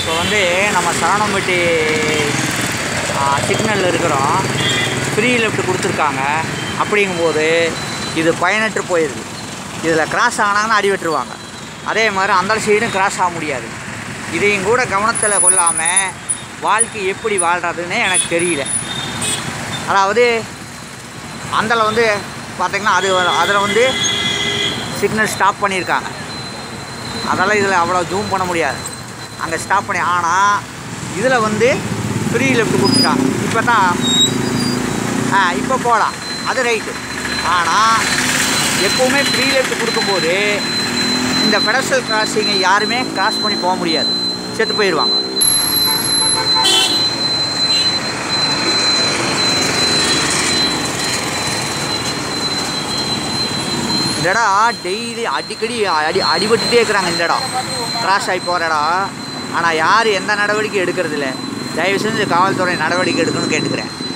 இப்போ வந்து நம்ம சரணம்பட்டி சிக்னலில் இருக்கிறோம் ஃப்ரீ லெஃப்ட் கொடுத்துருக்காங்க அப்படிங்கும்போது இது பயனற்று போயிடுது இதில் கிராஸ் ஆனாங்கன்னா அடி வெட்டுருவாங்க அதே மாதிரி அந்த சைடும் கிராஸ் ஆக முடியாது இதையும் கூட கவனத்தில் கொள்ளாமல் வாழ்க்கை எப்படி வாழ்கிறதுன்னு எனக்கு தெரியல அதாவது அந்தல வந்து பார்த்திங்கன்னா அது அதில் வந்து சிக்னல் ஸ்டாப் பண்ணியிருக்காங்க அதெல்லாம் இதில் அவ்வளோ ஜூம் பண்ண முடியாது அங்கே ஸ்டாப் பண்ணி ஆனால் இதில் வந்து ஃப்ரீ லெஃப்ட் கொடுத்துட்டாங்க இப்போ தான் ஆ இப்போ போகலாம் அது ரைட்டு ஆனால் எப்போவுமே ஃப்ரீ லெஃப்ட் கொடுக்கும்போது இந்த பெடஸ்டல் கிராசிங்கை யாருமே கிராஸ் பண்ணி போக முடியாது செத்து போயிடுவாங்க இந்த இடம் டெய்லி அடிக்கடி அடி அடிபட்டுட்டே இருக்கிறாங்க இந்த இடம் கிராஸ் ஆகி போகிற இடம் ஆனால் யார் எந்த நடவடிக்கை எடுக்கிறது இல்லை தயவு செஞ்சு காவல்துறை நடவடிக்கை எடுக்கணும்னு கேட்டுக்கிறேன்